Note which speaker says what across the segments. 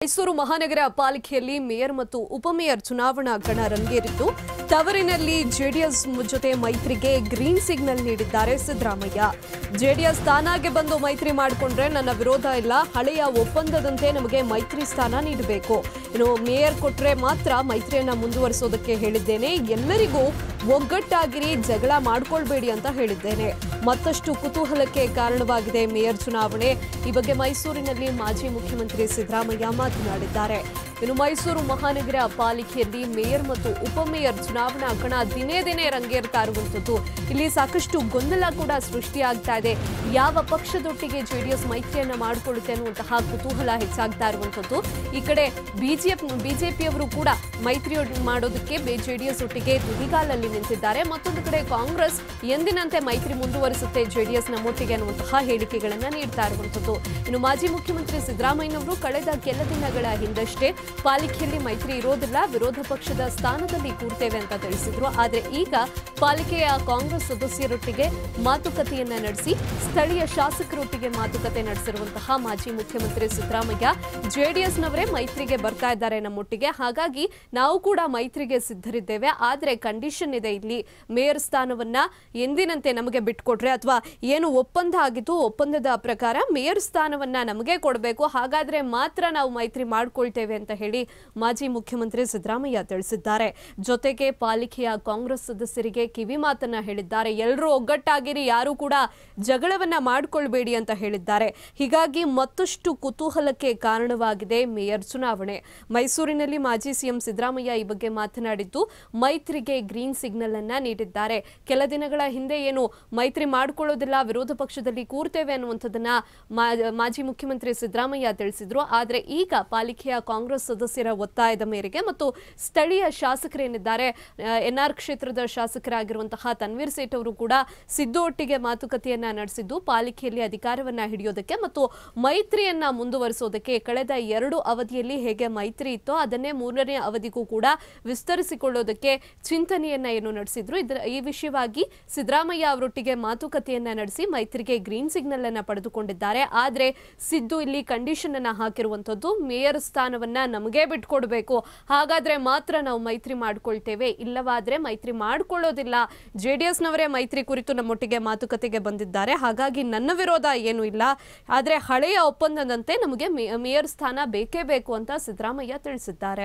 Speaker 1: ಮೈಸೂರು ಮಹಾನಗರ ಪಾಲಿಕೆಯಲ್ಲಿ ಮೇಯರ್ ಮತ್ತು ಉಪಮೇಯರ್ ಚುನಾವಣಾ ಕಣ ರಂಗೇರಿದ್ದು ತವರಿನಲ್ಲಿ ಜೆಡಿಎಸ್ ಜೊತೆ ಮೈತ್ರಿಗೆ ಗ್ರೀನ್ ಸಿಗ್ನಲ್ ನೀಡಿದ್ದಾರೆ ಸಿದ್ದರಾಮಯ್ಯ ಜೆಡಿಎಸ್ ತಾನಾಗೆ ಬಂದು ಮೈತ್ರಿ ಮಾಡಿಕೊಂಡ್ರೆ ನನ್ನ ವಿರೋಧ ಇಲ್ಲ ಹಳೆಯ ಒಪ್ಪಂದದಂತೆ ನಮಗೆ ಮೈತ್ರಿ ಸ್ಥಾನ ನೀಡಬೇಕು ಇನ್ನು ಮೇಯರ್ ಕೊಟ್ರೆ ಮಾತ್ರ ಮೈತ್ರಿಯನ್ನ ಮುಂದುವರಿಸೋದಕ್ಕೆ ಹೇಳಿದ್ದೇನೆ ಎಲ್ಲರಿಗೂ ಒಗ್ಗಟ್ಟಾಗಿರಿ ಜಗಳ ಮಾಡ್ಕೊಳ್ಬೇಡಿ ಅಂತ ಹೇಳಿದ್ದೇನೆ ಮತ್ತಷ್ಟು ಕುತೂಹಲಕ್ಕೆ ಕಾರಣವಾಗಿದೆ ಮೇಯರ್ ಚುನಾವಣೆ ಈ ಬಗ್ಗೆ ಮೈಸೂರಿನಲ್ಲಿ ಮಾಜಿ ಮುಖ್ಯಮಂತ್ರಿ ಸಿದ್ದರಾಮಯ್ಯ ಮಾತನಾಡಿದ್ದಾರೆ ಇನ್ನು ಮೈಸೂರು ಮಹಾನಗರ ಪಾಲಿಕೆಯಲ್ಲಿ ಮೇಯರ್ ಮತ್ತು ಉಪಮೇಯರ್ ಚುನಾವಣಾ ಕಣ ದಿನೇ ದಿನೇ ರಂಗೇರ್ತಾ ಇರುವಂಥದ್ದು ಇಲ್ಲಿ ಸಾಕಷ್ಟು ಗೊಂದಲ ಕೂಡ ಸೃಷ್ಟಿಯಾಗ್ತಾ ಇದೆ ಯಾವ ಪಕ್ಷದೊಟ್ಟಿಗೆ ಜೆಡಿಎಸ್ ಮೈತ್ರಿಯನ್ನ ಮಾಡಿಕೊಳ್ಳುತ್ತೆ ಅನ್ನುವಂತಹ ಕುತೂಹಲ ಹೆಚ್ಚಾಗ್ತಾ ಇರುವಂಥದ್ದು ಈ ಕಡೆ ಬಿಜೆಪಿ ಬಿಜೆಪಿಯವರು ಕೂಡ ಮೈತ್ರಿ ಮಾಡೋದಕ್ಕೆ ಜೆಡಿಎಸ್ ಒಟ್ಟಿಗೆ ತುದಿಗಾಲಲ್ಲಿ ನಿಂತಿದ್ದಾರೆ ಮತ್ತೊಂದು ಕಡೆ ಕಾಂಗ್ರೆಸ್ ಎಂದಿನಂತೆ ಮೈತ್ರಿ ಮುಂದುವರಿಸುತ್ತೆ ಜೆಡಿಎಸ್ ನಮ್ಮೊಟ್ಟಿಗೆ ಅನ್ನುವಂತಹ ಹೇಳಿಕೆಗಳನ್ನ ನೀಡ್ತಾ ಇರುವಂಥದ್ದು ಇನ್ನು ಮಾಜಿ ಮುಖ್ಯಮಂತ್ರಿ ಸಿದ್ದರಾಮಯ್ಯನವರು ಕಳೆದ ಕೆಲ ದಿನಗಳ ಹಿಂದಷ್ಟೇ ಪಾಲಿಕೆಯಲ್ಲಿ ಮೈತ್ರಿ ಇರೋದಿಲ್ಲ ವಿರೋಧ ಪಕ್ಷದ ಸ್ಥಾನದಲ್ಲಿ ಕೂರ್ತೇವೆ ಅಂತ ತಿಳಿಸಿದ್ರು ಆದರೆ ಈಗ ಪಾಲಿಕೆಯ ಕಾಂಗ್ರೆಸ್ ಸದಸ್ಯರೊಟ್ಟಿಗೆ ಮಾತುಕತೆಯನ್ನ ನಡೆಸಿ ಸ್ಥಳೀಯ ಶಾಸಕರೊಟ್ಟಿಗೆ ಮಾತುಕತೆ ನಡೆಸಿರುವಂತಹ ಮಾಜಿ ಮುಖ್ಯಮಂತ್ರಿ ಸಿದ್ದರಾಮಯ್ಯ ಜೆಡಿಎಸ್ನವರೇ ಮೈತ್ರಿಗೆ ಬರ್ತಾ ಇದ್ದಾರೆ ನಮ್ಮೊಟ್ಟಿಗೆ ಹಾಗಾಗಿ ನಾವು ಕೂಡ ಮೈತ್ರಿಗೆ ಸಿದ್ಧರಿದ್ದೇವೆ ಆದರೆ ಕಂಡೀಷನ್ ಇದೆ ಇಲ್ಲಿ ಮೇಯರ್ ಸ್ಥಾನವನ್ನ ಎಂದಿನಂತೆ ನಮಗೆ ಬಿಟ್ಕೊಟ್ರೆ ಅಥವಾ ಏನು ಒಪ್ಪಂದ ಆಗಿತ್ತು ಒಪ್ಪಂದದ ಪ್ರಕಾರ ಮೇಯರ್ ಸ್ಥಾನವನ್ನ ನಮಗೆ ಕೊಡಬೇಕು ಹಾಗಾದ್ರೆ ಮಾತ್ರ ನಾವು ಮೈತ್ರಿ ಮಾಡ್ಕೊಳ್ತೇವೆ ಅಂತ ಹೇಳಿ ಮಾಜಿ ಮುಖ್ಯಮಂತ್ರಿ ಸಿದ್ದರಾಮಯ್ಯ ತಿಳಿಸಿದ್ದಾರೆ ಜೊತೆಗೆ ಪಾಲಿಕೆಯ ಕಾಂಗ್ರೆಸ್ ಸದಸ್ಯರಿಗೆ ಕಿವಿ ಮಾತನ್ನ ಹೇಳಿದ್ದಾರೆ ಎಲ್ಲರೂ ಒಗ್ಗಟ್ಟಾಗಿರಿ ಯಾರು ಕೂಡ ಜಗಳವನ್ನ ಮಾಡ್ಕೊಳ್ಬೇಡಿ ಅಂತ ಹೇಳಿದ್ದಾರೆ ಹೀಗಾಗಿ ಮತ್ತಷ್ಟು ಕುತೂಹಲಕ್ಕೆ ಕಾರಣವಾಗಿದೆ ಮೇಯರ್ ಚುನಾವಣೆ ಮೈಸೂರಿನಲ್ಲಿ ಮಾಜಿ ಸಿಎಂ ಸಿದ್ದರಾಮಯ್ಯ ಈ ಬಗ್ಗೆ ಮಾತನಾಡಿದ್ದು ಮೈತ್ರಿಗೆ ಗ್ರೀನ್ ಸಿಗ್ನಲ್ ಅನ್ನ ನೀಡಿದ್ದಾರೆ ಕೆಲ ದಿನಗಳ ಹಿಂದೆ ಏನು ಮೈತ್ರಿ ಮಾಡ್ಕೊಳ್ಳೋದಿಲ್ಲ ವಿರೋಧ ಪಕ್ಷದಲ್ಲಿ ಕೂರ್ತೇವೆ ಅನ್ನುವಂಥದ್ದನ್ನ ಮಾ- ಮಾಜಿ ಮುಖ್ಯಮಂತ್ರಿ ಸಿದ್ದರಾಮಯ್ಯ ತಿಳಿಸಿದ್ರು ಆದರೆ ಈಗ ಪಾಲಿಕೆಯ ಕಾಂಗ್ರೆಸ್ ಸದಸ್ಯರ ಒತ್ತಾಯದ ಮೇರೆಗೆ ಮತ್ತು ಸ್ಥಳೀಯ ಶಾಸಕರೇನಿದ್ದಾರೆ ಎನ್ಆರ್ ಕ್ಷೇತ್ರದ ಶಾಸಕರಾಗಿರುವಂತಹ ತನ್ವೀರ್ ಸೇಠ್ ಅವರು ಕೂಡ ಸಿದ್ದು ಒಟ್ಟಿಗೆ ಮಾತುಕತೆಯನ್ನ ನಡೆಸಿದ್ದು ಪಾಲಿಕೆಯಲ್ಲಿ ಅಧಿಕಾರವನ್ನ ಹಿಡಿಯೋದಕ್ಕೆ ಮತ್ತು ಮೈತ್ರಿಯನ್ನ ಮುಂದುವರಿಸೋದಕ್ಕೆ ಕಳೆದ ಎರಡು ಅವಧಿಯಲ್ಲಿ ಹೇಗೆ ಮೈತ್ರಿ ಇತ್ತೋ ಅದನ್ನೇ ಮೂರನೇ ಅವಧಿಗೂ ಕೂಡ ವಿಸ್ತರಿಸಿಕೊಳ್ಳೋದಕ್ಕೆ ಚಿಂತನೆಯನ್ನ ಏನು ನಡೆಸಿದ್ರು ಇದರ ಈ ವಿಷಯವಾಗಿ ಸಿದ್ದರಾಮಯ್ಯ ಅವರೊಟ್ಟಿಗೆ ಮಾತುಕತೆಯನ್ನ ನಡೆಸಿ ಮೈತ್ರಿಗೆ ಗ್ರೀನ್ ಸಿಗ್ನಲ್ ಅನ್ನ ಪಡೆದುಕೊಂಡಿದ್ದಾರೆ ಆದ್ರೆ ಸಿದ್ದು ಇಲ್ಲಿ ಕಂಡೀಷನ್ ಅನ್ನ ಹಾಕಿರುವಂತದ್ದು ಮೇಯರ್ ಸ್ಥಾನವನ್ನ ನಮಗೆ ಬಿಟ್ಕೊಡ್ಬೇಕು ಹಾಗಾದ್ರೆ ಮಾತ್ರ ನಾವು ಮೈತ್ರಿ ಮಾಡ್ಕೊಳ್ತೇವೆ ಇಲ್ಲವಾದ್ರೆ ಮೈತ್ರಿ ಮಾಡ್ಕೊಳ್ಳೋದಿಲ್ಲ ಜೆಡಿಎಸ್ ನವರೇ ಮೈತ್ರಿ ಕುರಿತು ನಮ್ಮೊಟ್ಟಿಗೆ ಮಾತುಕತೆಗೆ ಬಂದಿದ್ದಾರೆ ಹಾಗಾಗಿ ನನ್ನ ವಿರೋಧ ಏನೂ ಇಲ್ಲ ಆದ್ರೆ ಹಳೆಯ ಒಪ್ಪಂದದಂತೆ ನಮಗೆ ಮೇ- ಮೇಯರ್ ಸ್ಥಾನ ಬೇಕೇ ಬೇಕು ಅಂತ ಸಿದ್ದರಾಮಯ್ಯ ತಿಳಿಸಿದ್ದಾರೆ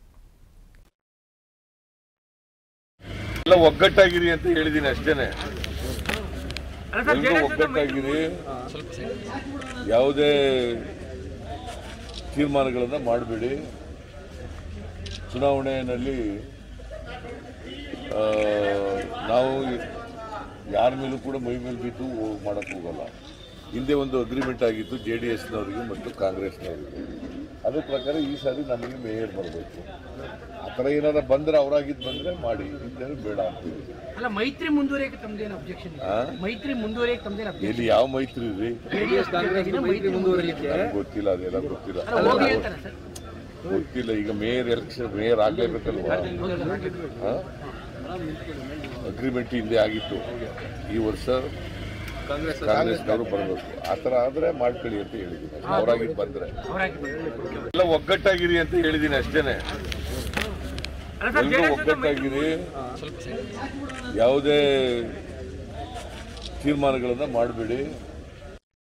Speaker 2: ಎಲ್ಲ ಒಗ್ಗಟ್ಟಾಗಿರಿ ಅಂತ ಹೇಳಿದ್ದೀನಿ ಅಷ್ಟೇನೆ ಎಲ್ರೂ ಒಗ್ಗಟ್ಟಾಗಿರಿ ಯಾವುದೇ ತೀರ್ಮಾನಗಳನ್ನು ಮಾಡಬೇಡಿ ಚುನಾವಣೆಯಲ್ಲಿ ಆ, ನಾವು ಯಾರ ಮೇಲೂ ಕೂಡ ಮೈ ಮೇಲೆ ಬಿದ್ದು ಮಾಡೋಕ್ಕೆ ಹೋಗಲ್ಲ ಹಿಂದೆ ಒಂದು ಅಗ್ರಿಮೆಂಟ್ ಆಗಿತ್ತು ಜೆ ಡಿ ಎಸ್ನವರಿಗೆ ಮತ್ತು ಕಾಂಗ್ರೆಸ್ನವರಿಗೆ ಅದ್ರ ಪ್ರಕಾರ ಈ ಸಾರಿ ನಮಗೆ ಮೇಯರ್ ಬರಬೇಕು ಆ ಥರ ಏನಾರ ಬಂದರೆ ಅವರಾಗಿದ್ದು ಬಂದರೆ ಮಾಡಿ ಇದ್ದರೆ ಬೇಡ ಅಂತೀವಿ
Speaker 3: ಅಲ್ಲ ಮೈತ್ರಿ ಮುಂದುವರಿಯಕ್ಕೆ ತಮ್ದೇನು ಅಬ್ಜೆಕ್ಷನ್
Speaker 2: ಆ?
Speaker 3: ಮೈತ್ರಿ ಮುಂದುವರಿಯಕ್ಕೆ ತಮ್ದೇನು ಅಬ್ಜೆಕ್ಷನ್
Speaker 2: ಎಲ್ಲಿ ಯಾವ ಮೈತ್ರಿ ರೀ
Speaker 3: ಜೆಡಿಎಸ್ ಮೈತ್ರಿ ಮುಂದುವರಿಯಕ್ಕೆ
Speaker 2: ನನಗೆ ಗೊತ್ತಿಲ್ಲ ಅದೆಲ್ಲ ಗೊತ್ತಿಲ್ಲ
Speaker 3: ಹೋಗಿ ಅಂತಾರೆ ಸರ್
Speaker 2: ಗೊತ್ತಿಲ್ಲ ಈಗ ಮೇಯರ್ ಎಲೆಕ್ಷನ್ ಮೇಯರ್ ಆಗ್ಲೇಬೇಕಲ್ವಾ ಅಗ್ರಿಮೆಂಟ್ ಹಿಂದೆ ಆಗಿತ್ತು ಈ ವರ್ಷ ಕಾಂಗ್ರೆಸ್ನವರು ಬರಬೇಕು ಆ ಥರ ಆದರೆ ಮಾಡ್ಕೊಳ್ಳಿ ಅಂತ ಹೇಳಿದ್ದೀನಿ ಅವರಾಗಿದ್ದು ಬಂದರೆ
Speaker 3: ಅವರಾಗಿ
Speaker 2: ಎಲ್ಲ ಒಗ್ಗಟ್ಟಾಗಿರಿ ಅಂತ ಹೇಳಿದ್ದೀನಿ ಅಷ್ಟೇನೆ
Speaker 3: ಅಲ್ಲ ಸರ್
Speaker 2: ಎಲ್ರೂ ಒಗ್ಗಟ್ಟಾಗಿರಿ ಯಾವುದೇ ತೀರ್ಮಾನಗಳನ್ನು ಮಾಡಬೇಡಿ